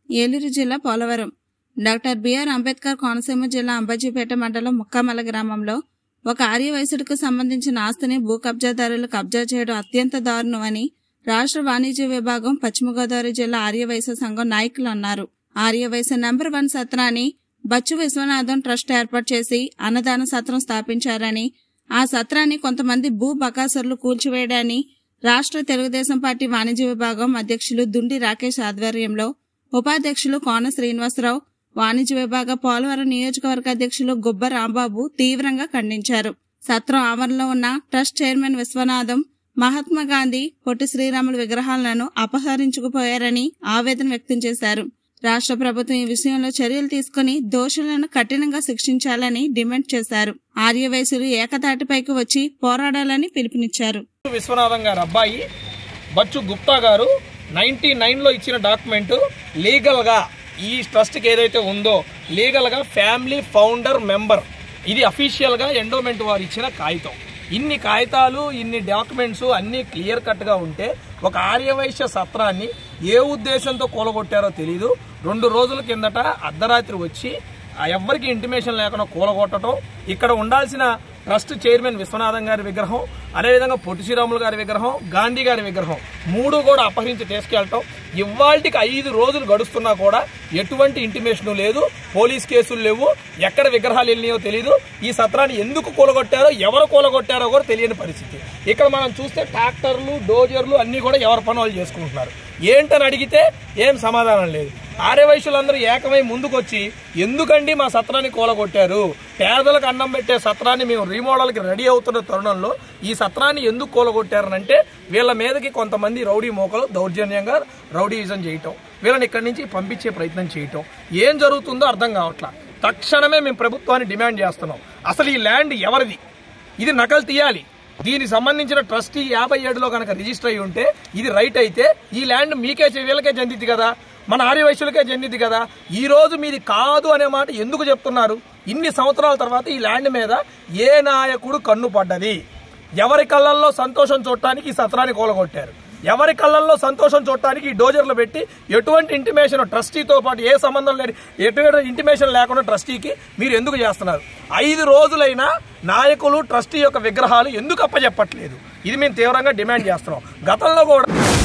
ఏలూరు జిల్లా Polavaram doctor B R Ambedkar Konaseema జిల్లా అంబాజీపేట మండలం ముక్కామల గ్రామంలో ఒక ఆర్య వయసుడికి సంబంధించిన ఆస్తిని భూ కబ్జాదారులు కబ్జా చేయడం అత్యంత దారుణమని రాష్ట్ర వాణిజ్య విభాగం పశ్చిమ గోదావరి జిల్లా ఆర్యవైశ్య సంఘం నాయకులు అన్నారు ఆర్యవైశ్య నంబర్ వన్ సత్రాన్ని బచ్చు విశ్వనాథం ట్రస్ట్ ఏర్పాటు చేసి అన్నదాన సత్రం స్థాపించారని ఆ సత్రాన్ని కొంతమంది భూ బకాసురులు కూల్చివేయడాన్ని రాష్ట్ర తెలుగుదేశం పార్టీ వాణిజ్య విభాగం అధ్యక్షులు దుండి రాకేష్ ఆధ్వర్యంలో ఉపాధ్యక్షులు కోన శ్రీనివాసరావు వాణిజ్య విభాగ పోలవరం నియోజకవర్గ అధ్యక్షులు గుబ్బ రాంబాబు తీవ్రంగా ఖండించారు సత్రం ఆవరణలో ఉన్న ట్రస్ట్ చైర్మన్ విశ్వనాథం మహాత్మా గాంధీ పొట్టి శ్రీరాములు విగ్రహాలను అపహరించుకుపోయారని ఆవేదన వ్యక్తం చేశారు రాష్ట్ర ప్రభుత్వం ఈ విషయంలో చర్యలు తీసుకుని దోషులను కఠినంగా శిక్షించాలని డిమాండ్ చేశారు ఆర్యవైశ్యులు ఏకతాటిపైకి వచ్చి పోరాడాలని పిలుపునిచ్చారు విశ్వనాథం గారు అబ్బాయి బచ్చు గుప్తా గారు నైన్టీ నైన్లో ఇచ్చిన డాక్యుమెంట్ లీగల్గా ఈ ట్రస్ట్కి ఏదైతే ఉందో లీగల్గా ఫ్యామిలీ ఫౌండర్ మెంబర్ ఇది అఫీషియల్గా ఎండోమెంట్ వారు ఇచ్చిన కాగితం ఇన్ని కాగితాలు ఇన్ని డాక్యుమెంట్స్ అన్నీ క్లియర్ కట్గా ఉంటే ఒక ఆర్యవైశ్య సత్రాన్ని ఏ ఉద్దేశంతో కూలగొట్టారో తెలీదు రెండు రోజుల కిందట అర్ధరాత్రి వచ్చి ఆ ఎవ్వరికి ఇంటిమేషన్ లేకుండా కూలగొట్టడం ఇక్కడ ఉండాల్సిన ట్రస్ట్ చైర్మన్ విశ్వనాథం గారి విగ్రహం అదేవిధంగా పొట్టి శ్రీరాములు గారి విగ్రహం గాంధీ గారి విగ్రహం మూడు కూడా అపహరించి తీసుకెళ్ళటం ఇవాళకి ఐదు రోజులు గడుస్తున్నా కూడా ఎటువంటి ఇంటిమేషన్ లేదు పోలీస్ కేసులు లేవు ఎక్కడ విగ్రహాలు వెళ్ళినాయో తెలియదు ఈ సత్రాన్ని ఎందుకు కూలగొట్టారో ఎవరు కూలగొట్టారో కూడా తెలియని పరిస్థితి ఇక్కడ మనం చూస్తే ట్రాక్టర్లు డోజర్లు అన్నీ కూడా ఎవరి పని వాళ్ళు చేసుకుంటున్నారు ఏంటని అడిగితే ఏం సమాధానం లేదు ఆర్యవైశ్యులందరూ ఏకమై ముందుకొచ్చి ఎందుకండి మా సత్రాన్ని కూలగొట్టారు పేదలకు అన్నం పెట్టే సత్రాన్ని మేము రీమోడల్కి రెడీ అవుతున్న తరుణంలో ఈ సత్రాన్ని ఎందుకు కూలగొట్టారనంటే వీళ్ళ మీదకి కొంతమంది రౌడీ మోకలు దౌర్జన్యంగా రౌడీయిజం చేయటం వీళ్ళని ఇక్కడి నుంచి పంపించే ప్రయత్నం చేయటం ఏం జరుగుతుందో అర్థం కావట్లా తక్షణమే మేము ప్రభుత్వాన్ని డిమాండ్ చేస్తున్నాం అసలు ఈ ల్యాండ్ ఎవరిది ఇది నకలు తీయాలి దీనికి సంబంధించిన ట్రస్టీ యాభై ఏడులో కనుక రిజిస్టర్ అయి ఉంటే ఇది రైట్ అయితే ఈ ల్యాండ్ మీకే చె- వీళ్ళకే చెందిద్ది కదా మన ఆర్యవైశ్యులకే చెందిద్ది కదా ఈ రోజు మీది కాదు అనే మాట ఎందుకు చెప్తున్నారు ఇన్ని సంవత్సరాల తర్వాత ఈ ల్యాండ్ మీద ఏ నాయకుడు కన్ను పడ్డది ఎవరి కళ్ళల్లో సంతోషం చూడటానికి ఈ సత్రాన్ని కూలగొట్టారు ఎవరి కళ్ళల్లో సంతోషం చూడటానికి ఈ డోజర్లు పెట్టి ఎటువంటి ఇంటిమేషన్ ట్రస్టీతో పాటు ఏ సంబంధం లేని ఎటువంటి ఇంటిమేషన్ లేకుండా ట్రస్టీకి మీరు ఎందుకు చేస్తున్నారు ఐదు రోజులైనా నాయకులు ట్రస్టీ యొక్క విగ్రహాలు ఎందుకు అప్పచెప్పట్లేదు ఇది మేము తీవ్రంగా డిమాండ్ చేస్తున్నాం గతంలో కూడా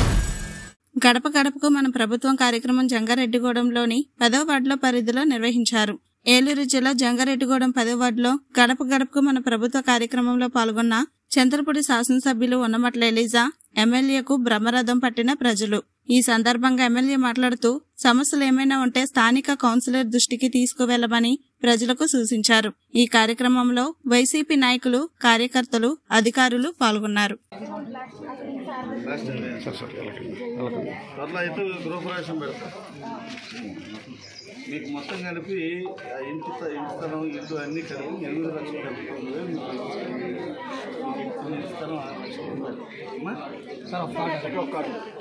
గడప గడపకు మన ప్రభుత్వం కార్యక్రమం జంగారెడ్డిగూడెంలోని పదవ వార్డులో పరిధిలో నిర్వహించారు ఏలూరు జిల్లా జంగారెడ్డిగూడెం పదవ వార్డులో గడప గడపకు మన ప్రభుత్వ కార్యక్రమంలో పాల్గొన్న చంద్రపూడి శాసనసభ్యులు ఉన్నమట్ల ఎలిజా ఎమ్మెల్యేకు బ్రహ్మరథం పట్టిన ప్రజలు ఈ సందర్భంగా ఎమ్మెల్యే మాట్లాడుతూ సమస్యలు ఏమైనా ఉంటే స్థానిక కౌన్సిలర్ దృష్టికి తీసుకువెళ్లమని ప్రజలకు సూచించారు ఈ కార్యక్రమంలో వైసీపీ నాయకులు కార్యకర్తలు అధికారులు పాల్గొన్నారు అట్లా అయితే గృహప్రవేశం పెడతా మీకు మొత్తం కలిపి ఆ ఇంటి స్థ- ఇంటి స్థలం ఇల్లు అన్నీ కలిపి ఎనిమిది లక్షలు కలుపుతుంది మీకు ఇంటి స్థలం ఆరు లక్షలు ఉండాలి. అమ్మా? ఒక్క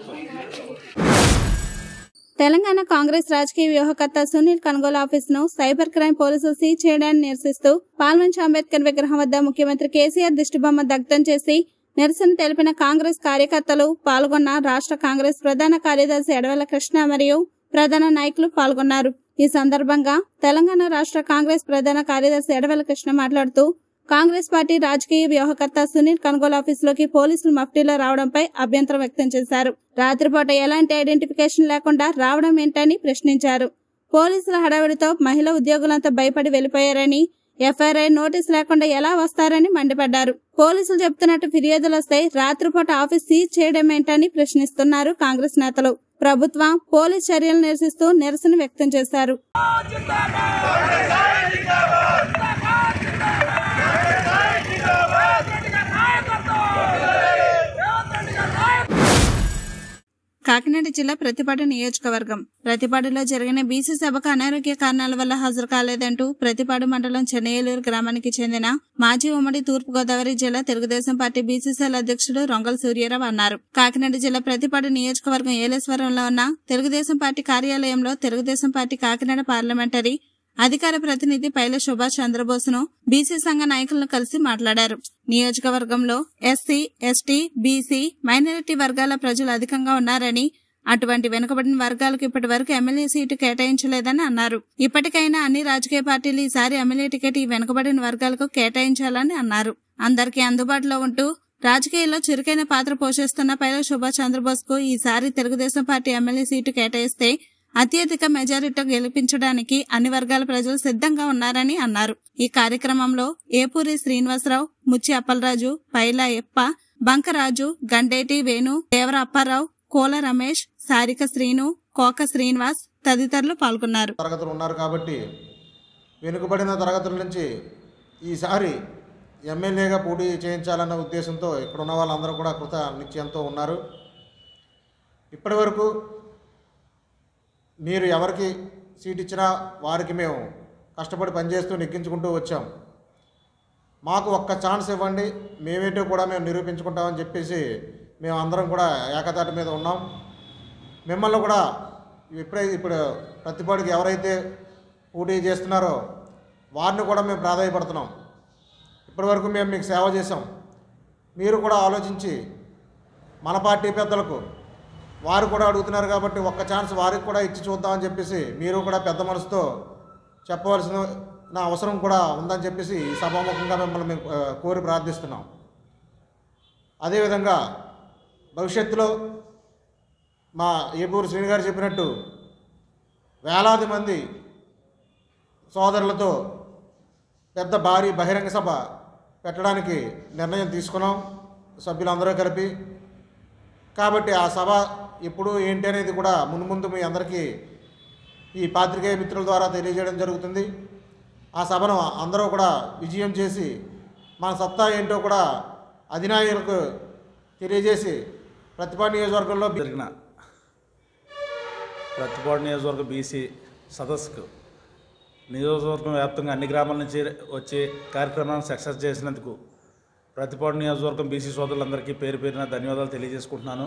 తెలంగాణ కాంగ్రెస్ రాజకీయ వ్యూహకర్త సునీల్ కన్గోల్ ఆఫీస్ ను సైబర్ క్రైమ్ పోలీసులు సీజ్ చేయడాన్ని నిరసిస్తూ పాల్మంచి అంబేద్కర్ విగ్రహం వద్ద ముఖ్యమంత్రి కేసీఆర్ దిష్టిబొమ్మ దగ్ధం చేసి నిరసన తెలిపిన కాంగ్రెస్ కార్యకర్తలు పాల్గొన్న రాష్ట్ర కాంగ్రెస్ ప్రధాన కార్యదర్శి ఎడవెల కృష్ణ మరియు ప్రధాన నాయకులు పాల్గొన్నారు ఈ సందర్భంగా తెలంగాణ రాష్ట్ర కాంగ్రెస్ ప్రధాన కార్యదర్శి ఎడవెల కృష్ణ మాట్లాడుతూ కాంగ్రెస్ పార్టీ రాజకీయ వ్యూహకర్త సునీల్ కన్గోల్ ఆఫీసులోకి పోలీసులు మఫ్టీలో రావడంపై అభ్యంతరం వ్యక్తం చేశారు రాత్రిపూట ఎలాంటి ఐడెంటిఫికేషన్ లేకుండా రావడం ఏంటని ప్రశ్నించారు పోలీసుల హడావిడితో మహిళా ఉద్యోగులంతా భయపడి వెళ్లిపోయారని ఎఫ్ఐఆర్ నోటీస్ లేకుండా ఎలా వస్తారని మండిపడ్డారు పోలీసులు చెప్తున్నట్టు ఫిర్యాదులు వస్తే రాత్రిపూట ఆఫీస్ సీజ్ చేయడం ఏంటని ప్రశ్నిస్తున్నారు కాంగ్రెస్ నేతలు ప్రభుత్వం పోలీస్ చర్యలు నిరసిస్తూ నిరసన వ్యక్తం చేశారు కాకినాడ జిల్లా ప్రతిపాడు నియోజకవర్గం ప్రతిపాడులో జరిగిన బీసీ సభకు అనారోగ్య కారణాల వల్ల హాజరు కాలేదంటూ ప్రతిపాడు మండలం చెన్నయ్యలూరు గ్రామానికి చెందిన మాజీ ఉమ్మడి తూర్పుగోదావరి జిల్లా తెలుగుదేశం పార్టీ బీసీసీఎల్ అధ్యక్షుడు రొంగల్ సూర్యారావు అన్నారు కాకినాడ జిల్లా ప్రతిపాడు నియోజకవర్గం ఏలేశ్వరంలో ఉన్న తెలుగుదేశం పార్టీ కార్యాలయంలో తెలుగుదేశం పార్టీ కాకినాడ పార్లమెంటరీ అధికార ప్రతినిధి పైల సుభాష్ చంద్రబోస్ను బీసీ సంఘ నాయకులను కలిసి మాట్లాడారు నియోజకవర్గంలో ఎస్సీ ఎస్టీ బీసీ మైనారిటీ వర్గాల ప్రజలు అధికంగా ఉన్నారని అటువంటి వెనుకబడిన వర్గాలకు ఇప్పటి వరకు ఎమ్మెల్యే సీటు కేటాయించలేదని అన్నారు ఇప్పటికైనా అన్ని రాజకీయ పార్టీలు ఈసారి ఎమ్మెల్యే టికెట్ ఈ వెనుకబడిన వర్గాలకు కేటాయించాలని అన్నారు అందరికీ అందుబాటులో ఉంటూ రాజకీయాల్లో చురుకైన పాత్ర పోషిస్తున్న పైల సుభాష్ చంద్రబోస్ కు ఈసారి తెలుగుదేశం పార్టీ ఎమ్మెల్యే సీటు కేటాయిస్తే అత్యధిక మెజారిటీతో గెలిపించడానికి అన్ని వర్గాల ప్రజలు సిద్ధంగా ఉన్నారని అన్నారు ఈ కార్యక్రమంలో ఏపూరి శ్రీనివాసరావు ముచ్చి అప్పలరాజు పైలా ఎప్ప బంకరాజు గండేటి వేణు దేవర అప్పారావు కోల రమేష్ సారిక శ్రీను కోక శ్రీనివాస్ తదితరులు పాల్గొన్నారు తరగతులు ఉన్నారు కాబట్టి వెనుకబడిన తరగతుల నుంచి ఈసారి ఎమ్మెల్యేగా పోటీ చేయించాలన్న ఉద్దేశంతో ఇక్కడ ఉన్న వాళ్ళందరూ కూడా కృత నిశ్చయంతో ఉన్నారు ఇప్పటి వరకు మీరు ఎవరికి సీట్ ఇచ్చినా వారికి మేము కష్టపడి పనిచేస్తూ నెగ్గించుకుంటూ వచ్చాం మాకు ఒక్క ఛాన్స్ ఇవ్వండి మేమేంటో కూడా మేము నిరూపించుకుంటామని చెప్పేసి మేము అందరం కూడా ఏకతాటి మీద ఉన్నాం మిమ్మల్ని కూడా ఇప్పుడే ఇప్పుడు ప్రతిపాడికి ఎవరైతే పోటీ చేస్తున్నారో వారిని కూడా మేము ప్రాధాన్యపడుతున్నాం ఇప్పటివరకు మేము మీకు సేవ చేసాం మీరు కూడా ఆలోచించి మన పార్టీ పెద్దలకు వారు కూడా అడుగుతున్నారు కాబట్టి ఒక్క ఛాన్స్ వారికి కూడా ఇచ్చి చూద్దామని చెప్పేసి మీరు కూడా పెద్ద మనసుతో చెప్పవలసిన నా అవసరం కూడా ఉందని చెప్పేసి ఈ సభాముఖంగా మిమ్మల్ని మేము ఆ, కోరి ప్రార్థిస్తున్నాం అదేవిధంగా భవిష్యత్తులో మా ఏపూరు శ్రీని గారు చెప్పినట్టు వేలాది మంది సోదరులతో పెద్ద భారీ బహిరంగ సభ పెట్టడానికి నిర్ణయం తీసుకున్నాం సభ్యులందరూ కలిపి కాబట్టి ఆ సభ ఎప్పుడు ఏంటి అనేది కూడా ముందు ముందు మీ అందరికీ ఈ పాత్రికేయ మిత్రుల ద్వారా తెలియజేయడం జరుగుతుంది ఆ సభను అందరూ కూడా విజయం చేసి మన సత్తా ఏంటో కూడా అధినాయకులకు తెలియజేసి ప్రతిభా నియోజకవర్గంలో బి- జరిగిన ప్రతిపాడు నియోజకవర్గ బీసీ సదస్సుకు నియోజకవర్గం వ్యాప్తంగా అన్ని గ్రామాల నుంచి వచ్చి కార్యక్రమాన్ని సక్సెస్ చేసినందుకు ప్రతిపాడు నియోజకవర్గం బీసీ సోదరులందరికీ పేరు పేరున ధన్యవాదాలు తెలియజేసుకుంటున్నాను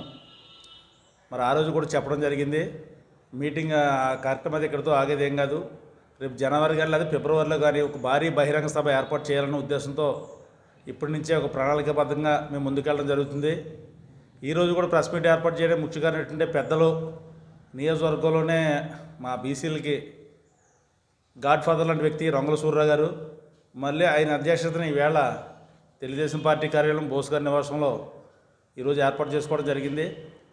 మరి ఆ రోజు కూడా చెప్పడం జరిగింది మీటింగ్ ఆ కార్యక్రమం అది ఇక్కడితో ఆగేది ఏం కాదు రేపు జనవరి కానీ లేదా ఫిబ్రవరిలో కానీ ఒక భారీ బహిరంగ సభ ఏర్పాటు చేయాలన్న ఉద్దేశంతో ఇప్పటి నుంచే ఒక ప్రణాళికాబద్ధంగా మేము ముందుకెళ్ళడం జరుగుతుంది ఈరోజు కూడా ప్రెస్ మీట్ ఏర్పాటు చేయడం ముఖ్య కారణం ఏంటంటే పెద్దలు నియోజకవర్గంలోనే మా బీసీలకి గాడ్ ఫాదర్ లాంటి వ్యక్తి రంగుల సూర్యరావు గారు మళ్ళీ ఆయన అధ్యక్షతన ఈవేళ తెలుగుదేశం పార్టీ కార్యాలయం బోస్ గారి నివాసంలో ఈరోజు ఏర్పాటు చేసుకోవడం జరిగింది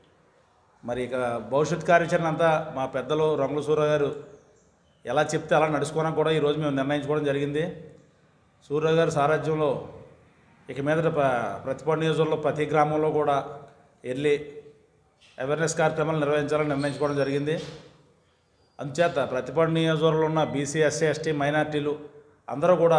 మరి ఇక భవిష్యత్ కార్యాచరణ అంతా మా పెద్దలు రంగుల సూర్యరావు గారు ఎలా చెప్తే అలా నడుచుకోవడం కూడా ఈరోజు మేము నిర్ణయించుకోవడం జరిగింది సూర్యరావు గారి సారథ్యంలో ఇక మీదట ప- ప్రతిపాడు నియోజకవర్గంలో ప్రతి గ్రామంలో కూడా వెళ్ళి అవేర్నెస్ కార్యక్రమాలు నిర్వహించాలని నిర్ణయించుకోవడం జరిగింది అందుచేత ప్రతిపాడు నియోజకవర్గంలో ఉన్న బీసీ ఎస్సీ ఎస్టీ మైనార్టీలు అందరూ కూడా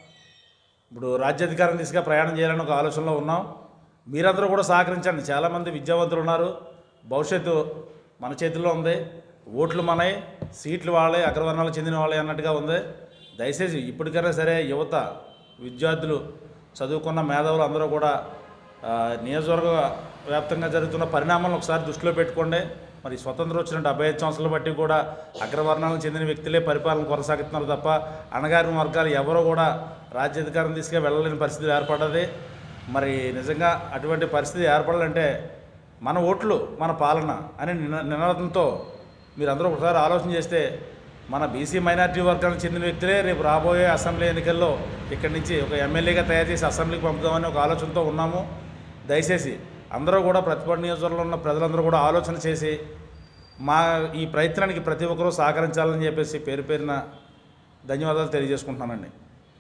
ఇప్పుడు రాజ్యాధికారం దిశగా ప్రయాణం చేయాలని ఒక ఆలోచనలో ఉన్నాం మీరందరూ కూడా సహకరించండి చాలామంది విద్యావంతులు ఉన్నారు భవిష్యత్తు మన చేతుల్లో ఉంది ఓట్లు మనవి సీట్లు వాళ్ళే అగ్రవర్ణాలకు చెందిన వాళ్ళే అన్నట్టుగా ఉంది దయచేసి ఇప్పటికైనా సరే యువత విద్యార్థులు చదువుకున్న మేధావులు అందరూ కూడా ఆ, నియోజకవర్గ వ్యాప్తంగా జరుగుతున్న పరిణామాలను ఒకసారి దృష్టిలో పెట్టుకోండి మరి స్వతంత్రం వచ్చిన డెబ్బై ఐదు సంవత్సరాలు బట్టి కూడా అగ్రవర్ణాలకు చెందిన వ్యక్తులే పరిపాలన కొనసాగుతున్నారు తప్ప అణగారిన వర్గాలు ఎవరో కూడా రాజ్యాధికారం తీసుకు వెళ్ళలేని పరిస్థితి ఏర్పడ్డది మరి నిజంగా అటువంటి పరిస్థితి ఏర్పడాలంటే మన ఓట్లు మన పాలన అనే నిన నినాదంతో మీరందరూ ఒకసారి ఆలోచన చేస్తే మన బీసీ మైనారిటీ వర్గానికి చెందిన వ్యక్తులే రేపు రాబోయే అసెంబ్లీ ఎన్నికల్లో ఇక్కడి నుంచి ఒక ఎమ్మెల్యేగా తయారు చేసి అసెంబ్లీకి పంపుదామని ఒక ఆలోచనతో ఉన్నాము దయచేసి అందరూ కూడా ప్రతిపాడు నియోజకవర్గంలో ఉన్న ప్రజలందరూ కూడా ఆలోచన చేసి మా ఈ ప్రయత్నానికి ప్రతి ఒక్కరూ సహకరించాలని చెప్పేసి పేరు పేరున ధన్యవాదాలు తెలియజేసుకుంటున్నానండి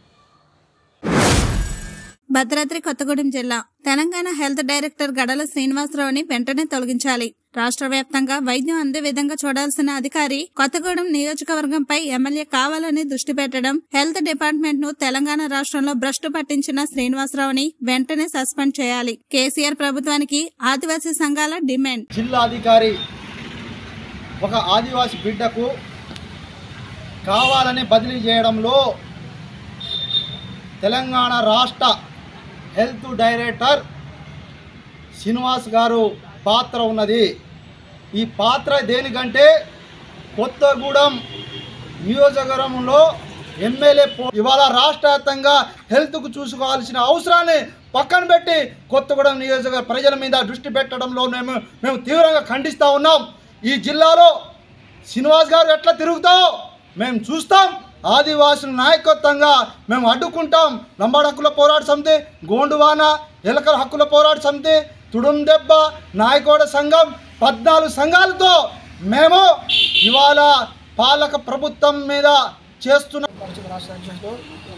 భద్రాద్రి కొత్తగూడెం జిల్లా తెలంగాణ హెల్త్ డైరెక్టర్ గడల శ్రీనివాసరావుని వెంటనే తొలగించాలి రాష్ట్ర వ్యాప్తంగా వైద్యం అందే విధంగా చూడాల్సిన అధికారి కొత్తగూడెం నియోజకవర్గంపై ఎమ్మెల్యే కావాలని దృష్టి పెట్టడం హెల్త్ డిపార్ట్మెంట్ ను తెలంగాణ రాష్ట్రంలో భ్రష్టు పట్టించిన శ్రీనివాసరావుని వెంటనే సస్పెండ్ చేయాలి కేసీఆర్ ప్రభుత్వానికి ఆదివాసీ సంఘాల డిమాండ్ జిల్లాధికారి ఒక ఆదివాసి బిడ్డకు కావాలని బదిలీ చేయడంలో తెలంగాణ రాష్ట్ర హెల్త్ డైరెక్టర్ శ్రీనివాస్ గారు పాత్ర ఉన్నది ఈ పాత్ర దేనికంటే కొత్తగూడెం నియోజకవర్గంలో ఎమ్మెల్యే పో- ఇవాళ రాష్ట్ర వ్యాప్తంగా హెల్త్కు చూసుకోవాల్సిన అవసరాన్ని పక్కన పెట్టి కొత్తగూడెం నియోజకవర్గ ప్రజల మీద దృష్టి పెట్టడంలో మేము మేము తీవ్రంగా ఖండిస్తూ ఉన్నాం ఈ జిల్లాలో శ్రీనివాస్ గారు ఎట్లా తిరుగుతావు మేము చూస్తాం ఆదివాసుల నాయకత్వంగా మేము అడ్డుకుంటాం లంబాడ హక్కుల పోరాట సమితి గోండువాన ఎలకల హక్కుల పోరాట సమితి తుడుం దెబ్బ నాయకోడ సంఘం పద్నాలుగు సంఘాలతో మేము ఇవాళ పాలక ప్రభుత్వం మీద చేస్తున్న పరిషత్ రాష్ట్ర అధ్యక్షుడు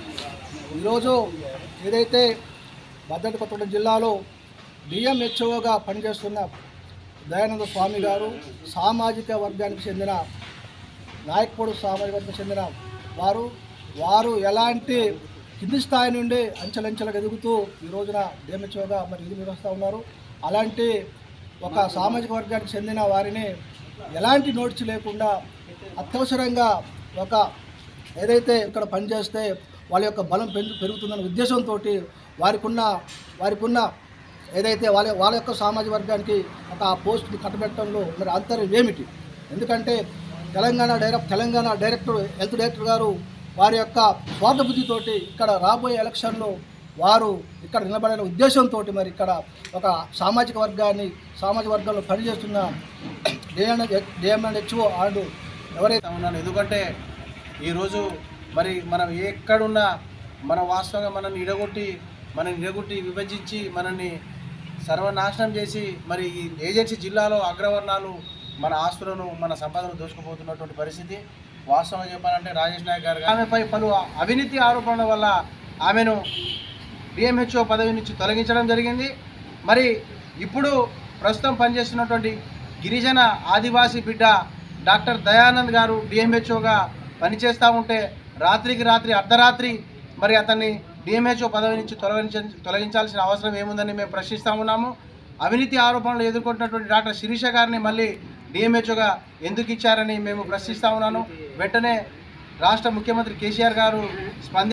ఈరోజు ఏదైతే భద్రత కొత్తగూడెం జిల్లాలో డిఎంహెచ్ఓగా పనిచేస్తున్న దయానంద స్వామి గారు సామాజిక వర్గానికి చెందిన నాయక్పూడి సామాజిక వర్గానికి చెందిన వారు వారు ఎలాంటి కింది స్థాయి నుండి అంచెలంచెలకు ఎదుగుతూ ఈ రోజున డిఎంహెచ్ఓగా మరి విధులు నిర్వహిస్తూ ఉన్నారు అలాంటి ఒక సామాజిక వర్గానికి చెందిన వారిని ఎలాంటి నోట్స్ లేకుండా అత్యవసరంగా ఒక ఏదైతే ఇక్కడ పనిచేస్తే వాళ్ళ యొక్క బలం పెరుగు పెరుగుతుందన్న ఉద్దేశంతో వారికి ఉన్న వారికి ఉన్న ఏదైతే వాళ్ళ వాళ్ళ యొక్క సామాజిక వర్గానికి ఒక ఆ పోస్ట్ని కట్టబెట్టడంలో మరి అంతరం ఏమిటి ఎందుకంటే Telangana direct Telangana director health director గారు వారి యొక్క స్వార్థ బుద్ధితోటి ఇక్కడ రాబోయే ఎలక్షన్లో వారు ఇక్కడ నిలబడిన ఉద్దేశంతో మరి ఇక్కడ ఒక సామాజిక వర్గాన్ని సామాజిక వర్గంలో పనిచేస్తున్న డిఎన్ డిఎంఎన్హెచ్ఓ అండ్ ఎవరైతే చేస్తా ఉన్నాను ఎందుకంటే ఈరోజు మరి మనం ఎక్కడున్నా మన వాస్తవంగా మనల్ని ఇడగొట్టి మనల్ని ఇడగొట్టి విభజించి మనల్ని సర్వనాశనం చేసి మరి ఈ ఏజెన్సీ జిల్లాలో అగ్రవర్ణాలు మన ఆస్తులను మన సంపదను దోచుకుపోతున్నటువంటి పరిస్థితి వాస్తవంగా చెప్పాలంటే రాజేష్ నాయక్ గారు ఆమెపై పలు అవినీతి ఆరోపణల వల్ల ఆమెను డిఎంహెచ్ఓ పదవి నుంచి తొలగించడం జరిగింది మరి ఇప్పుడు ప్రస్తుతం పనిచేస్తున్నటువంటి గిరిజన ఆదివాసీ బిడ్డ డాక్టర్ దయానంద్ గారు డిఎంహెచ్ఓగా పనిచేస్తూ ఉంటే రాత్రికి రాత్రి అర్ధరాత్రి మరి అతన్ని డిఎంహెచ్ఓ పదవి నుంచి తొలగించ తొలగించాల్సిన అవసరం ఏముందని మేము ప్రశ్నిస్తూ ఉన్నాము అవినీతి ఆరోపణలు ఎదుర్కొంటున్నటువంటి డాక్టర్ శిరీష గారిని మళ్ళీ డిఎంహెచ్ఓగా ఎందుకు ఇచ్చారని మేము ప్రశ్నిస్తూ ఉన్నాను వెంటనే రాష్ట్ర ముఖ్యమంత్రి కేసీఆర్ గారు స్పంది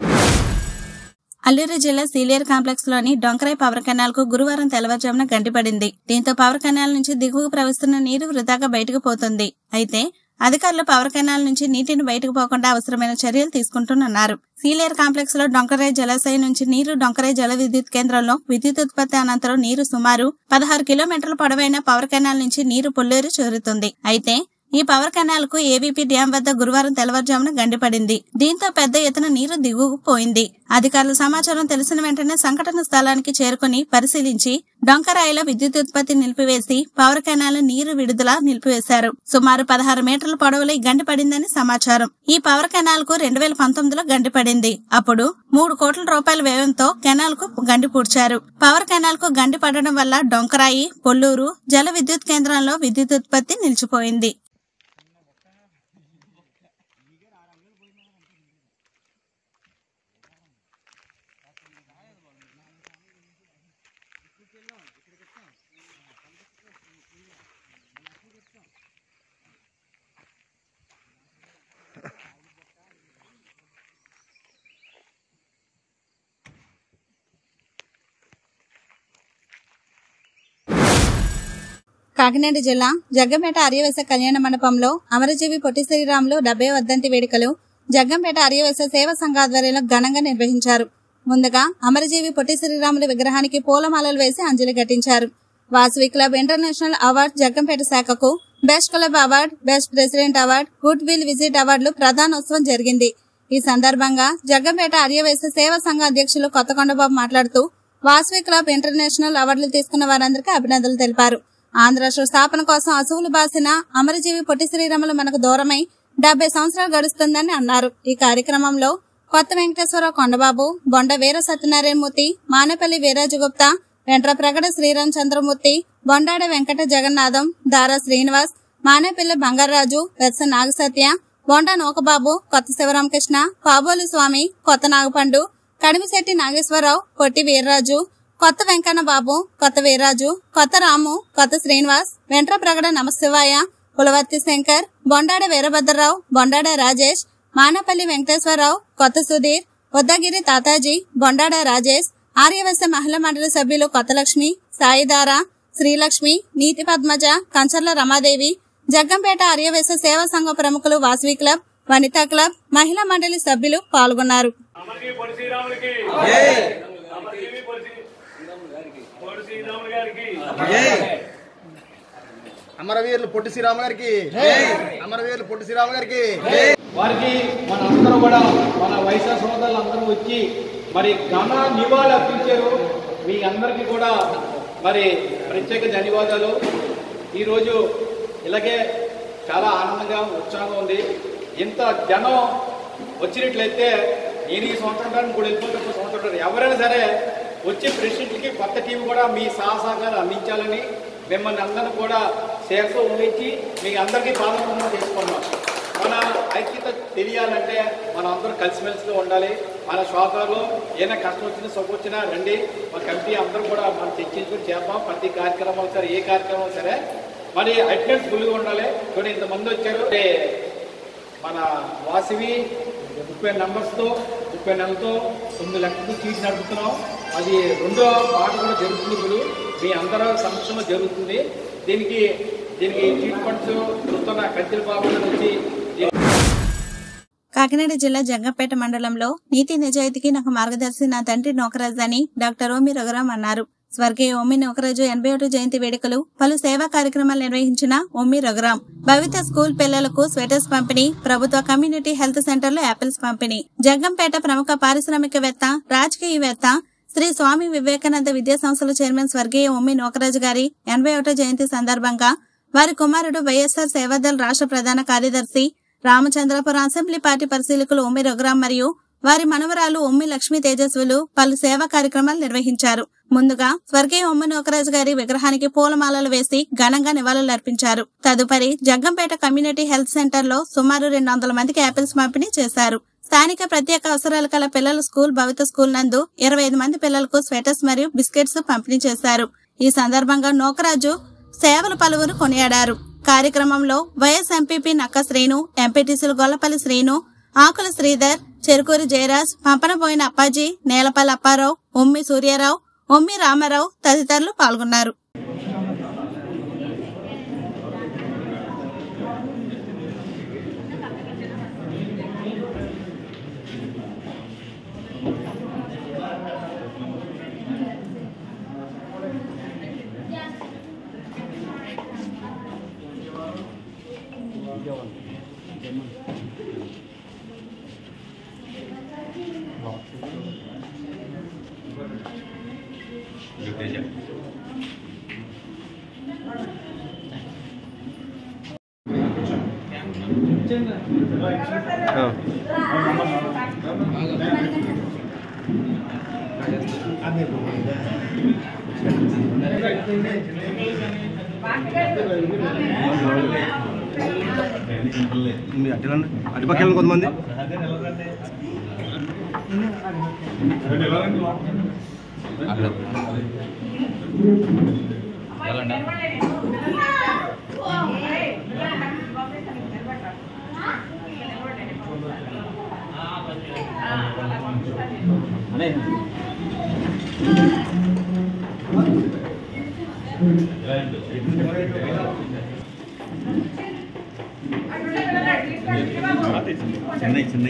అల్లూరు జిల్లా సీలియర్ కాంప్లెక్స్ లోని డొంకరాయ్ పవర్ కెనాల్ కు గురువారం తెల్లవారుజామున గంటిపడింది దీంతో పవర్ కెనాల్ నుంచి దిగువకు ప్రవహిస్తున్న నీరు వృధాగా బయటకు పోతుంది అయితే అధికారులు పవర్ కెనాల్ నుంచి నీటిని బయటకు పోకుండా అవసరమైన చర్యలు తీసుకుంటున్నారు సీలియర్ కాంప్లెక్స్ లో డొంకరాయ్ జలాశయం నుంచి నీరు డొంకరాయ్ జల విద్యుత్ కేంద్రంలో విద్యుత్ ఉత్పత్తి అనంతరం నీరు సుమారు పదహారు కిలోమీటర్ల పొడవైన పవర్ కెనాల్ నుంచి నీరు పొల్లేరు చేరుతుంది అయితే ఈ పవర్ కెనాల్ కు ఏవీపీ డ్యాం వద్ద గురువారం తెల్లవారుజామున గండిపడింది దీంతో పెద్ద ఎత్తున నీరు దిగువకు పోయింది అధికారుల సమాచారం తెలిసిన వెంటనే సంఘటన స్థలానికి చేరుకుని పరిశీలించి డొంకరాయిలో విద్యుత్ ఉత్పత్తి నిలిపివేసి పవర్ కెనాల్ నీరు విడుదల నిలిపివేశారు సుమారు పదహారు మీటర్ల పొడవులో ఈ గండి పడిందని సమాచారం ఈ పవర్ కెనాల్ కు రెండు వేల పంతొమ్మిదిలో గండి పడింది అప్పుడు మూడు కోట్ల రూపాయల వ్యయంతో కెనాల్ కు గండి పూడ్చారు పవర్ కెనాల్ కు గండి పడడం వల్ల డొంకరాయి పొల్లూరు జల విద్యుత్ కేంద్రంలో విద్యుత్ ఉత్పత్తి నిలిచిపోయింది కాకినాడ జిల్లా జగ్గంపేట ఆర్యవేశ కళ్యాణ మండపంలో అమరజీవి పొట్టి శ్రీరాములు డెబ్బై వర్ధంతి వేడుకలు జగ్గంపేట ఆర్యవేశ సేవా సంఘ ఆధ్వర్యంలో ఘనంగా నిర్వహించారు ముందుగా అమరజీవి పొట్టి శ్రీరాములు విగ్రహానికి పూలమాలలు వేసి అంజలి ఘటించారు Vasavi club international award Jaggampeta శాఖకు best club award best president award good will visit అవార్డులు ప్రధానోత్సవం జరిగింది ఈ సందర్భంగా జగ్గంపేట ఆర్యవేశ సేవా సంఘ అధ్యక్షులు కొత్తకొండబాబు మాట్లాడుతూ వాసవి క్లబ్ ఇంటర్నేషనల్ అవార్డులు తీసుకున్న వారందరికీ అభినందనలు తెలిపారు ఆంధ్ర రాష్ట్ర స్థాపన కోసం అసువులు బాసిన అమరజీవి పొట్టి శ్రీరాములు మనకు దూరమై డెబ్బై సంవత్సరాలు గడుస్తుందని అన్నారు ఈ కార్యక్రమంలో కొత్త వెంకటేశ్వరరావు కొండబాబు బొండ వీర సత్యనారాయణమూర్తి మానేపల్లి వీరాజగుప్తా వెంట్ర ప్రగడ శ్రీరామ్ చంద్రమూర్తి బొండాడ వెంకట జగన్నాథం దారా శ్రీనివాస్ మానేపల్లి బంగారాజు వెత్స నాగసత్య బొండా నోకబాబు కొత్త శివరామకృష్ణ పాబోలు స్వామి కొత్త నాగపండు కడిమిశెట్టి నాగేశ్వరరావు పొట్టి వీర్రాజు కొత్త వెంకన్న బాబు కొత్త వీర్రాజు కొత్త రాము కొత్త శ్రీనివాస్ వెంట్ర ప్రగడ నమశివాయ పులవర్తి శంకర్ బొండాడ వీరభద్రరావు బొండాడ రాజేష్ మానపల్లి వెంకటేశ్వరరావు కొత్త సుధీర్ ఉద్దగిరి తాతాజీ బొండాడ రాజేష్ ఆర్యవశ మహిళా మండలి సభ్యులు కొత్తలక్ష్మి సాయిదార శ్రీలక్ష్మి నీతి పద్మజ కంచర్ల రమాదేవి జగ్గంపేట ఆర్యవేశ సేవా సంఘ ప్రముఖులు వాసవి క్లబ్ వనితా క్లబ్ మహిళా మండలి సభ్యులు పాల్గొన్నారు అమరవీరులు పొట్టి శ్రీరామ గారికి అమరవీరులు పొట్టి శ్రీరామ గారికి వారికి మన అందరూ కూడా మన వైఎస్ఆర్ సోదరులు అందరూ వచ్చి మరి ఘన నివాళి అర్పించారు మీ అందరికీ కూడా మరి ప్రత్యేక ధన్యవాదాలు ఈరోజు ఇలాగే చాలా ఆనందంగా ఉత్సాహంగా ఉంది ఇంత జనం వచ్చినట్లయితే నేను ఈ సంవత్సరం కూడా వెళ్ళిపోతే ఇంకో సంవత్సరం ఎవరైనా సరే వచ్చే ప్రెసిడెంట్కి కొత్త టీం కూడా మీ సహసహకాలు అందించాలని మిమ్మల్ని అందరిని కూడా శేషం వహించి మీ అందరికీ పాల్గొనడం చేసుకున్నాం మన ఐక్యత తెలియాలంటే మనం అందరం కలిసిమెలిసిగా ఉండాలి మన షాపులో ఏదైనా కష్టం వచ్చినా సుఖం వచ్చినా రండి మా కమిటీ అందరం కూడా మనం చర్చించుకుని చేద్దాం ప్రతి కార్యక్రమం సరే ఏ కార్యక్రమం సరే మరి అటెండెన్స్ ఫుల్గా ఉండాలి చూడండి ఇంతమంది వచ్చారు అంటే మన వాసవి ముప్పై నంబర్స్తో ముప్పై నెలలతో తొమ్మిది లక్షలతో సీట్ నడుపుతున్నాం అది రెండో పాట కూడా జరుగుతుంది ఇప్పుడు మీ అందరూ సమక్షంలో జరుగుతుంది దీనికి దీనికి చీట్ ఫండ్స్ చూస్తున్న కంచెల బాబు గారు వచ్చి కాకినాడ జిల్లా జంగంపేట మండలంలో నీతి నిజాయితీకి నాకు మార్గదర్శి నా తండ్రి నోకరాజ్ అని డాక్టర్ ఓమి రఘురాం అన్నారు స్వర్గీయ ఓమి నోకరాజు ఎనభై ఒకటి జయంతి వేడుకలు పలు సేవా కార్యక్రమాలు నిర్వహించిన ఓమి రఘురాం భవిత స్కూల్ పిల్లలకు స్వెటర్స్ పంపిణీ ప్రభుత్వ కమ్యూనిటీ హెల్త్ సెంటర్లో యాపిల్స్ పంపిణీ జంగంపేట ప్రముఖ పారిశ్రామికవేత్త రాజకీయవేత్త శ్రీ స్వామి వివేకానంద విద్యా సంస్థల చైర్మన్ స్వర్గీయ ఓమి నోకరాజు గారి ఎనభై ఒకటో జయంతి సందర్భంగా వారి కుమారుడు వైఎస్ఆర్ సేవాదల్ రాష్ట్ర ప్రధాన కార్యదర్శి రామచంద్రపురం అసెంబ్లీ పార్టీ పరిశీలకులు ఉమ్మి రఘురాం మరియు వారి మనవరాలు ఉమ్మి లక్ష్మీ తేజస్వులు పలు సేవా కార్యక్రమాలు నిర్వహించారు ముందుగా స్వర్గీయ ఉమ్మి నోకరాజు గారి విగ్రహానికి పూలమాలలు వేసి ఘనంగా నివాళులర్పించారు తదుపరి జగ్గంపేట కమ్యూనిటీ హెల్త్ సెంటర్ లో సుమారు రెండు వందల మందికి యాపిల్స్ పంపిణీ చేశారు స్థానిక ప్రత్యేక అవసరాలు కల పిల్లల స్కూల్ భవిత స్కూల్ నందు ఇరవై ఐదు మంది పిల్లలకు స్వెటర్స్ మరియు బిస్కెట్స్ పంపిణీ చేశారు ఈ సందర్భంగా నోకరాజు సేవలు పలువురు కొనియాడారు కార్యక్రమంలో వైఎస్ ఎంపీపీ నక్క శ్రీను ఎంపీటీసీలు గొల్లపల్లి శ్రీను ఆకుల శ్రీధర్ చెరుకూరి జయరాజ్ పంపనపోయిన అప్పాజీ నేలపల్లి అప్పారావు ఉమ్మి సూర్యారావు ఉమ్మి రామారావు తదితరులు పాల్గొన్నారు అటుపక్కల కొంతమంది చెన్నై చెన్నై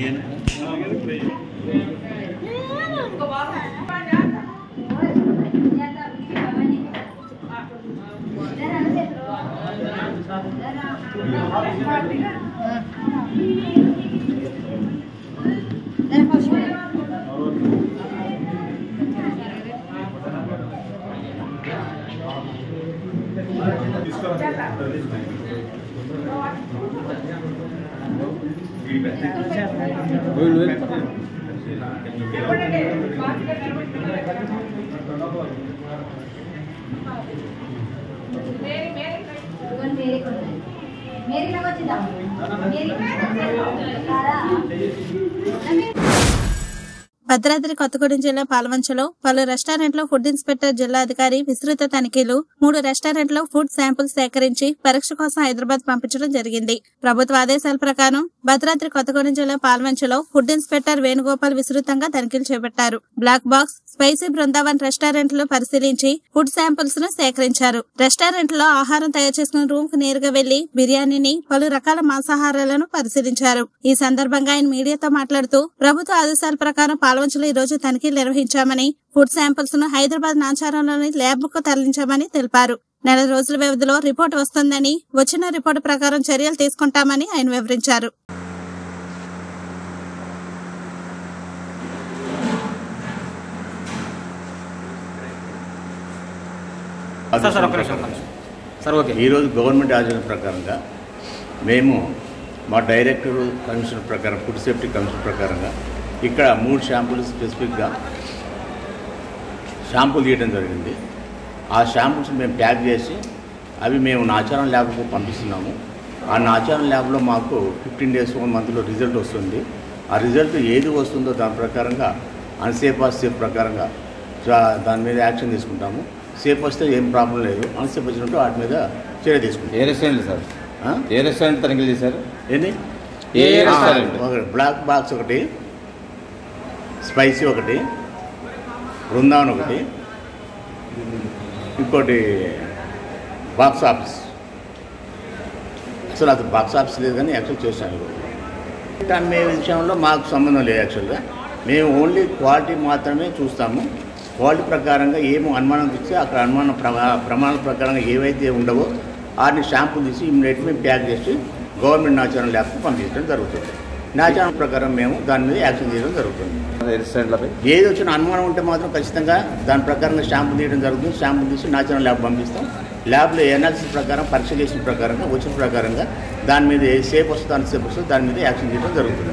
मेरी लगो चिदा मेरी భద్రాద్రి కొత్తగూడెం జిల్లా పాల్వంచలో పలు రెస్టారెంట్లో ఫుడ్ ఇన్స్పెక్టర్ జిల్లా అధికారి విస్తృత తనిఖీలు మూడు రెస్టారెంట్లో ఫుడ్ శాంపుల్స్ సేకరించి పరీక్ష కోసం హైదరాబాద్ పంపించడం జరిగింది ప్రభుత్వ ఆదేశాల ప్రకారం భద్రాద్రి కొత్తగూడెం జిల్లా పాల్వంచలో ఫుడ్ ఇన్స్పెక్టర్ వేణుగోపాల్ విస్తృతంగా తనిఖీలు చేపట్టారు black box spicy Brindavan restaurant లో పరిశీలించి ఫుడ్ శాంపుల్స్ ను సేకరించారు రెస్టారెంట్ లో ఆహారం తయారు చేసుకున్న రూమ్ కు నేరుగా వెళ్లి బిర్యానీని పలు రకాల మాంసాహారాలను పరిశీలించారు ఈ సందర్భంగా ఆయన మీడియాతో మాట్లాడుతూ ప్రభుత్వ ఆదేశాల ప్రకారం పాల్వంచ లాంచ్ లో ఈ రోజు తనిఖీలు నిర్వహించామని ఫుడ్ శాంపిల్స్ ను హైదరాబాద్ నాచారంలోని ల్యాబ్ కు తరలించామని తెలిపారు నెల రోజుల వ్యవధిలో రిపోర్ట్ వస్తుందని వచ్చిన రిపోర్టు ప్రకారం చర్యలు తీసుకుంటామని ఆయన వివరించారు సార్, సార్, ఒక్క నిమిషం, ఒక్క నిమిషం. సార్ ఓకే ఈరోజు గవర్నమెంట్ ఆదేశం ప్రకారంగా మేము మా డైరెక్టర్ కమిషన్ ప్రకారం ఫుడ్ సేఫ్టీ కమిషన్ ప్రకారంగా ఇక్కడ మూడు షాంపూలు స్పెసిఫిక్గా షాంపూలు తీయడం జరిగింది ఆ షాంపూస్ మేము ప్యాక్ చేసి అవి మేము నాచారం ల్యాబ్కు పంపిస్తున్నాము ఆ నాచారం ల్యాబ్లో మాకు ఫిఫ్టీన్ డేస్ వన్ మంత్లో రిజల్ట్ వస్తుంది ఆ రిజల్ట్ ఏది వస్తుందో దాని ప్రకారంగా అన్సేఫ్ ఆ సేఫ్ ప్రకారంగా జా- దాని మీద యాక్షన్ తీసుకుంటాము సేఫ్ వస్తే ఏం ప్రాబ్లం లేదు అన్సేఫ్ వచ్చినట్టు వాటి మీద చర్య తీసుకుంటాం ఏ రెస్టారెంట్ సార్ ఆ? ఏ రెస్టారెంట్ తనిఖీలు చేశారు ఏంటి ఏ ఆ, రెస్టారెంట్ ఒకటి బ్లాక్ బాక్స్ ఒకటి స్పైసీ ఒకటి బృందావన్ ఒకటి ఇంకోటి బాక్స్ ఆఫీస్ అసలు అది బాక్స్ ఆఫీస్ లేదు కానీ యాక్చువల్ చేశాను అమ్మే విషయంలో మాకు సంబంధం లేదు యాక్చువల్గా మేము ఓన్లీ క్వాలిటీ మాత్రమే చూస్తాము క్వాలిటీ ప్రకారంగా ఏమో అనుమానం ఇస్తే అక్కడ అనుమానం ప్రమా ప్రమాణాల ప్రకారంగా ఏవైతే ఉండవో వాటిని షాంపూ తీసి ఇమ్మీడియట్ మేము ప్యాక్ చేసి గవర్నమెంట్ నాచారం ల్యాబ్కి పంపించడం జరుగుతుంది నాచారం ప్రకారం మేము దాని మీద యాక్షన్ చేయడం జరుగుతుంది రెస్టారెంట్లపై ఏది వచ్చిన అనుమానం ఉంటే మాత్రం ఖచ్చితంగా దాని ప్రకారంగా షాంపూ తీయడం జరుగుతుంది షాంపూ తీసి నాచురల్ ల్యాబ్ పంపిస్తాం ల్యాబ్లో ఎనాలిసిస్ ప్రకారం పరీక్ష చేసిన ప్రకారంగా వచ్చిన ప్రకారంగా దాని మీద ఏ సేఫ్ వస్తుందో అంత సేఫ్ వస్తుందో దాని మీద యాక్షన్ చేయడం జరుగుతుంది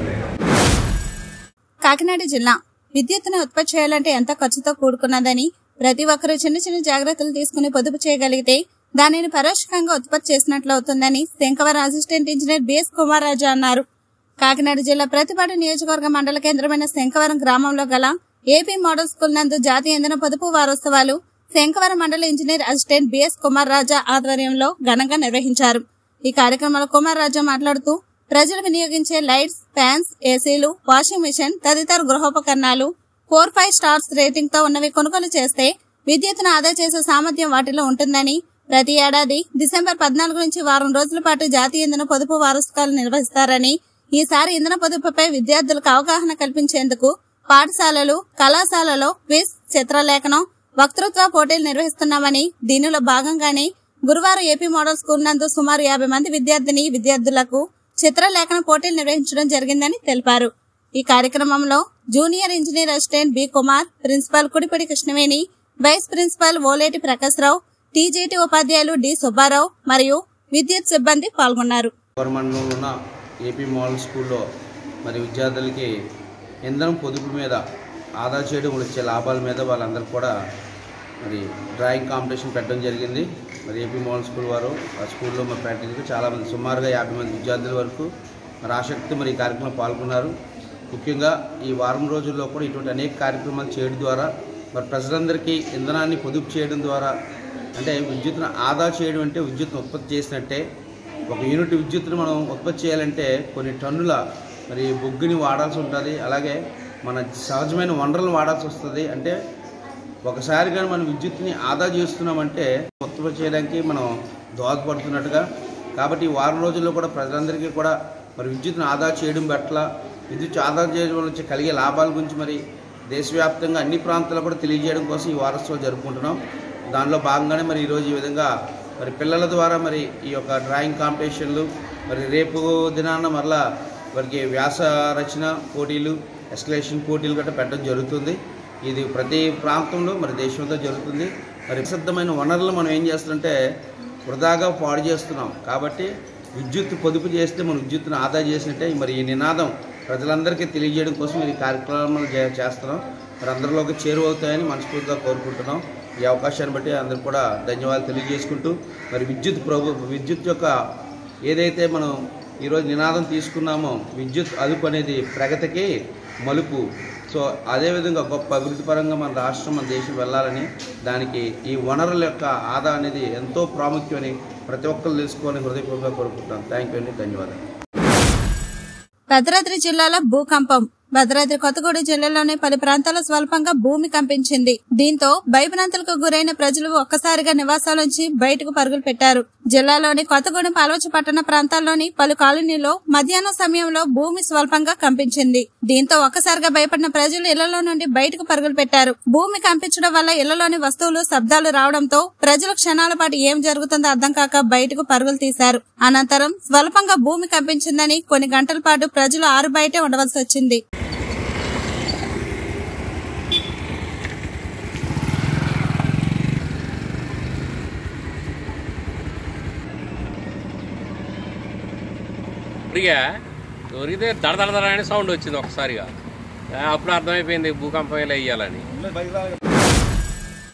కాకినాడ జిల్లా విద్యుత్తును ఉత్పత్తి చేయాలంటే ఎంత ఖర్చుతో కూడుకున్నదని ప్రతి ఒక్కరూ చిన్న చిన్న జాగ్రత్తలు తీసుకుని పొదుపు చేయగలిగితే దానిని పరోక్షంగా ఉత్పత్తి చేసినట్లు అవుతుందని Sankavaram assistant engineer B S Kumar Raja అన్నారు కాకినాడ జిల్లా ప్రతిపాడు నియోజకవర్గ మండల కేంద్రమైన శంకవరం గ్రామంలో గల ఏపీ మోడల్ స్కూల్ నందు జాతీయ ఇంధన పొదుపు వారోత్సవాలు శంకవరం మండల engineer assistant B S Kumar Raja ఆధ్వర్యంలో ఘనంగా నిర్వహించారు ఈ కార్యక్రమంలో కుమార్ రాజా మాట్లాడుతూ ప్రజలు వినియోగించే లైట్స్ ఫ్యాన్స్ ఏసీలు వాషింగ్ మిషన్ తదితర గృహోపకరణాలు ఫోర్ ఫైవ్ స్టార్స్ రేటింగ్ తో ఉన్నవి కొనుగోలు చేస్తే విద్యుత్తును ఆదా చేసే సామర్థ్యం వాటిలో ఉంటుందని ప్రతి ఏడాది డిసెంబర్ పద్నాలుగు నుంచి వారం రోజుల పాటు జాతీయ ఇంధన పొదుపు వారోత్సవాలు నిర్వహిస్తారని ఈసారి ఇంధన పొదుపుపై విద్యార్థులకు అవగాహన కల్పించేందుకు పాఠశాలలు కళాశాలలో క్విజ్ చిత్రలేఖనం వక్తృత్వ పోటీలు నిర్వహిస్తున్నామని దీనిలో భాగంగానే గురువారం ఏపీ మోడల్ స్కూల్ నందు సుమారు యాభై మంది విద్యార్థిని విద్యార్థులకు చిత్రలేఖన పోటీలు నిర్వహించడం జరిగిందని తెలిపారు ఈ కార్యక్రమంలో junior engineer assistant B Kumar principal Kudipudi Krishnaveni vice principal Oleti Prakash Rao TJT ఉపాధ్యాయులు డి సుబ్బారావు మరియు విద్యుత్ సిబ్బంది పాల్గొన్నారు మండలంలో ఉన్న ఏపీ మోడల్ స్కూల్లో మరి విద్యార్థులకి ఇంధనం పొదుపు మీద ఆదా చేయడం వచ్చే లాభాల మీద వాళ్ళందరూ కూడా మరి డ్రాయింగ్ కాంపిటీషన్ పెట్టడం జరిగింది మరి ఏపీ మోడల్ స్కూల్ వారు ఆ స్కూల్లో మరి పెట్టడానికి చాలామంది సుమారుగా యాభై మంది విద్యార్థుల వరకు మరి ఆసక్తి మరి ఈ కార్యక్రమంలో పాల్గొన్నారు ముఖ్యంగా ఈ వారం రోజుల్లో కూడా ఇటువంటి అనేక కార్యక్రమాలు చేయడం ద్వారా మరి ప్రజలందరికీ ఇంధనాన్ని పొదుపు చేయడం ద్వారా అంటే విద్యుత్తును ఆదా చేయడం అంటే విద్యుత్తును ఉత్పత్తి చేసినట్టే ఒక యూనిట్ విద్యుత్తును మనం ఉత్పత్తి చేయాలంటే కొన్ని టన్నుల మరి బొగ్గుని వాడాల్సి ఉంటుంది అలాగే మన సహజమైన వనరులను వాడాల్సి వస్తుంది అంటే ఒకసారి కానీ మనం విద్యుత్తుని ఆదా చేస్తున్నామంటే ఉత్పత్తి చేయడానికి మనం దోహదపడుతున్నట్టుగా కాబట్టి ఈ వారం రోజుల్లో కూడా ప్రజలందరికీ కూడా మరి విద్యుత్తును ఆదా చేయడం పట్ల విద్యుత్ ఆదా చేయడం వల్ల వచ్చే కలిగే లాభాల గురించి మరి దేశవ్యాప్తంగా అన్ని ప్రాంతాల్లో కూడా తెలియజేయడం కోసం ఈ వారోత్సవం జరుపుకుంటున్నాం దానిలో భాగంగానే మరి ఈరోజు ఈ విధంగా మరి పిల్లల ద్వారా మరి ఈ యొక్క డ్రాయింగ్ కాంపిటీషన్లు మరి రేపు దినాన మరలా వారికి వ్యాస రచన పోటీలు ఎస్కలేషన్ పోటీలు గట్రా పెట్టడం జరుగుతుంది ఇది ప్రతి ప్రాంతంలో మరి దేశంలో జరుగుతుంది మరి ప్రసిద్ధమైన వనరులు మనం ఏం చేస్తుంటే వృధాగా పాడు చేస్తున్నాం కాబట్టి విద్యుత్ పొదుపు చేస్తే మనం విద్యుత్తును ఆదా చేసినట్టే మరి ఈ నినాదం ప్రజలందరికీ తెలియజేయడం కోసం ఈ కార్యక్రమాలు చే- చేస్తున్నాం మరి అందరిలోకి చేరువవుతాయని మనస్ఫూర్తిగా కోరుకుంటున్నాం ఈ అవకాశాన్ని బట్టి అందరూ కూడా ధన్యవాదాలు తెలియజేసుకుంటూ మరి విద్యుత్ ప్రభు విద్యుత్ యొక్క ఏదైతే మనం ఈరోజు నినాదం తీసుకున్నామో విద్యుత్ అదుపు అనేది ప్రగతికి మలుపు సో అదేవిధంగా గొప్ప అభివృద్ధి పరంగా మన రాష్ట్రం మన దేశం వెళ్ళాలని దానికి ఈ వనరుల యొక్క ఆదా అనేది ఎంతో ప్రాముఖ్యమని ప్రతి ఒక్కరు తెలుసుకోవాలని హృదయపూర్వకంగా కోరుకుంటాం థ్యాంక్ యూ అండి ధన్యవాదాలు భద్రాద్రి జిల్లాలో భూకంపం భద్రాద్రి కొత్తగూడెం జిల్లాలోని పలు ప్రాంతాల్లో స్వల్పంగా భూమి కంపించింది దీంతో భయభ్రాంతులకు గురైన ప్రజలు ఒక్కసారిగా నివాసాలోంచి బయటకు పరుగులు పెట్టారు జిల్లాలోని కొత్తగూడెం పాలవచ పట్టణ ప్రాంతాల్లోని పలు కాలనీలో మధ్యాహ్నం సమయంలో భూమి స్వల్పంగా కంపించింది దీంతో ఒక్కసారిగా భయపడిన ప్రజలు ఇళ్లలో నుండి బయటకు పరుగులు పెట్టారు భూమి కంపించడం వల్ల ఇళ్లలోని వస్తువులు శబ్దాలు రావడంతో ప్రజలు క్షణాల పాటు ఏం జరుగుతుందో అర్థం కాక బయటకు పరుగులు తీశారు అనంతరం స్వల్పంగా భూమి కంపించిందని కొన్ని గంటల పాటు ప్రజలు ఆరు బయటే ఉండవలసి వచ్చింది ఉరిగా ఉరిగితే దడ దడ దడ అనే సౌండ్ వచ్చింది ఒకసారిగా ఆ, అప్పుడు అర్థమైపోయింది భూకంపం ఇలా వేయాలని